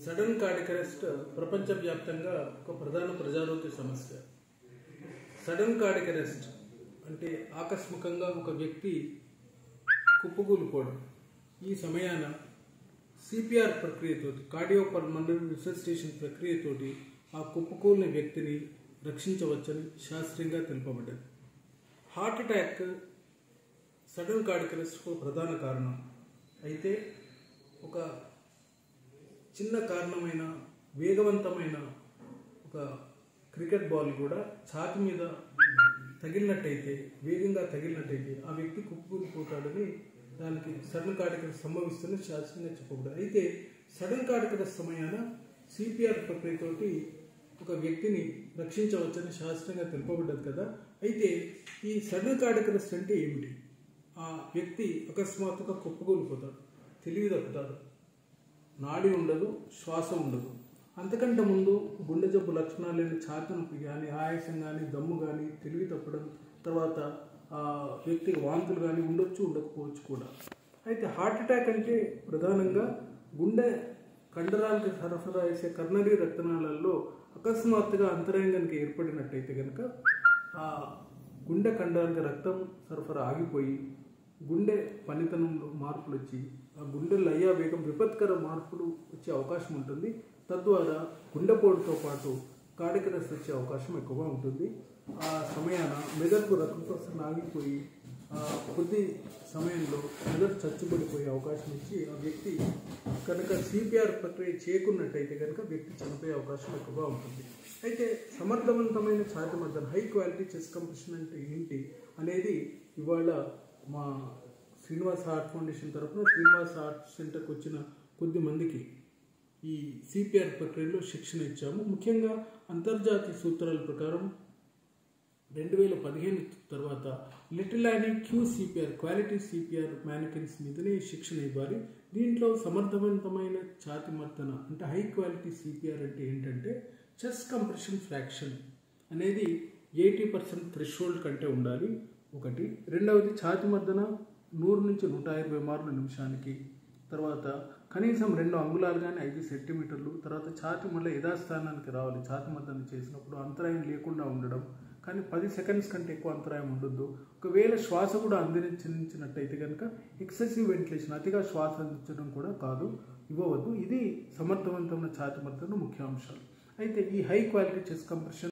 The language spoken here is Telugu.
సడన్ కార్డిక్ అరెస్ట్ ప్రపంచవ్యాప్తంగా ఒక ప్రధాన ప్రజారోగ్య సమస్య సడన్ కార్డిక్ అరెస్ట్ అంటే ఆకస్మికంగా ఒక వ్యక్తి కుప్పకూలిపోవడం ఈ సమయాన సిపిఆర్ ప్రక్రియతోటి కార్డియోపల్మనరీ రిసెసిటేషన్ ప్రక్రియతోటి ఆ కుప్పకూలిన వ్యక్తిని రక్షించవచ్చని శాస్త్రీయంగా తెలుపబడ్డది హార్ట్ అటాక్ సడన్ కార్డిక్ అరెస్ట్కు ప్రధాన కారణం అయితే ఒక చిన్న కారణమైన వేగవంతమైన ఒక క్రికెట్ బాల్ కూడా ఛాతి మీద తగిలినట్టయితే వేగంగా తగిలినట్టయితే ఆ వ్యక్తి కుప్పకూలిపోతాడని దానికి సడన్ కార్డికర సంభవిస్తుందని శాస్త్రంగా చెప్పకూడదు అయితే సడన్ కార్డికర సమయాన సిపిఆర్ ప్రక్రియతోటి ఒక వ్యక్తిని రక్షించవచ్చని శాస్త్రంగా తెలుపబడ్డది కదా అయితే ఈ సడన్ కార్డికరస్ అంటే ఏమిటి ఆ వ్యక్తి అకస్మాత్తుగా కుప్పకూలిపోతాడు తెలివి తప్పుతాడు నాడి ఉండదు శ్వాస ఉండదు అంతకంటే ముందు గుండె జబ్బు లక్షణాలు లేని ఛాతి నొప్పి కానీ ఆయాసం కానీ దమ్ము కానీ తెలివి తప్పడం తర్వాత ఆ వ్యక్తికి వాంతులు కానీ ఉండొచ్చు ఉండకపోవచ్చు కూడా అయితే హార్ట్ అటాక్ అంటే ప్రధానంగా గుండె కండరాలకు సరఫరా చేసే కర్నరీ రక్తనాళాల్లో అకస్మాత్తుగా అంతరాయంగానికి ఏర్పడినట్టయితే కనుక ఆ గుండె కండరాలకు రక్తం సరఫరా ఆగిపోయి గుండె పనితనంలో మార్పులు వచ్చి ఆ గుండె లయ వేగం విపత్కర మార్పులు వచ్చే అవకాశం ఉంటుంది తద్వారా గుండెపోటుతో పాటు కాడికరస్ వచ్చే అవకాశం ఎక్కువగా ఉంటుంది ఆ సమయాన మెదడుకు రక్త ప్రసరణ ఆగిపోయి ఆ కొద్ది సమయంలో మెదడు చచ్చుబడిపోయే అవకాశం ఇచ్చి ఆ వ్యక్తి కనుక సిపిఆర్ ప్రక్రియ చేయకున్నట్టయితే కనుక వ్యక్తి చనిపోయే అవకాశం ఎక్కువగా ఉంటుంది అయితే సమర్థవంతమైన ఛాతి మద్దన హై క్వాలిటీ చెస్ కంప్రెషన్ అంటే ఏంటి అనేది ఇవాళ మా శ్రీనివాస్ హార్ట్ ఫౌండేషన్ తరఫున శ్రీనివాస్ హార్ట్ సెంటర్కి వచ్చిన కొద్ది మందికి ఈ సిపిఆర్ ప్రక్రియలో శిక్షణ ఇచ్చాము ముఖ్యంగా అంతర్జాతీయ సూత్రాల ప్రకారం రెండు వేల పదిహేను తర్వాత little Anne Q CPR quality CPR manikins మీదనే శిక్షణ ఇవ్వాలి దీంట్లో సమర్థవంతమైన ఛాతి మర్దన అంటే హై క్వాలిటీ సిపిఆర్ అంటే ఏంటంటే చెస్ట్ కంప్రెషన్ ఫ్రాక్షన్ అనేది ఎయిటీ పర్సెంట్ థ్రెషోల్డ్ కంటే ఉండాలి ఒకటి రెండవది ఛాతి మర్దన నూరు నుంచి నూట ఇరవై మార్లు నిమిషానికి తర్వాత కనీసం రెండు అంగుళాలు కానీ ఐదు సెంటీమీటర్లు తర్వాత ఛాతి మళ్ళీ యథాస్థానానికి రావాలి ఛాతి మద్దన చేసినప్పుడు అంతరాయం లేకుండా ఉండడం కానీ పది సెకండ్స్ కంటే ఎక్కువ అంతరాయం ఉండొద్దు ఒకవేళ శ్వాస కూడా అందించినట్టయితే కనుక ఎక్సెసివ్ వెంటిలేషన్ అతిగా శ్వాస అందించడం కూడా కాదు ఇవ్వవద్దు ఇది సమర్థవంతమైన ఛాతి మద్దన ముఖ్య అంశాలు అయితే ఈ హై క్వాలిటీ చెస్ కంప్రెషన్